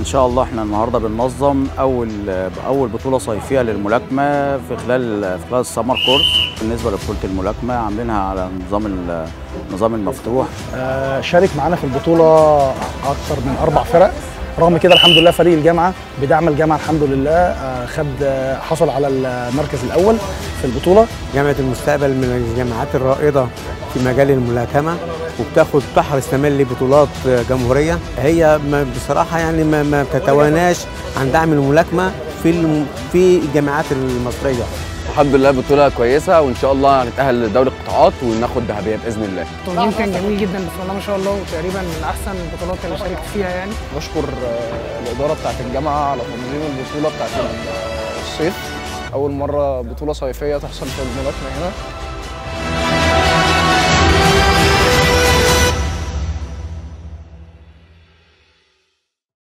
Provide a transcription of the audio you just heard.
ان شاء الله احنا النهارده بننظم اول اول بطوله صيفيه للملاكمه في خلال في خلال السمر كورس بالنسبه لبطوله الملاكمه عاملينها على نظام ال- النظام المفتوح آه، شارك معانا في البطولة أكثر من أربع فرق رغم كده الحمد لله فريق الجامعة بدعم الجامعة الحمد لله آه، خد آه، حصل على المركز الأول في البطولة جامعة المستقبل من الجامعات الرائدة في مجال الملاكمة وبتاخد تحرص كمان لبطولات جمهورية هي ما- بصراحة يعني ما, ما بتتواناش عن دعم الملاكمة في الم- في الجامعات المصرية الحمد لله بطولة كويسة وإن شاء الله هنتأهل لدوري القطاعات وناخد ذهبية بإذن الله. التنظيم كان جميل جدا بسم الله ما شاء الله وتقريبا من احسن البطولات اللي شاركت فيها يعني بشكر آه، الإدارة بتاعت الجامعة على تنظيم البطولة بتاعت ال- الصيف أول مرة بطولة صيفية تحصل في الملاكمة هنا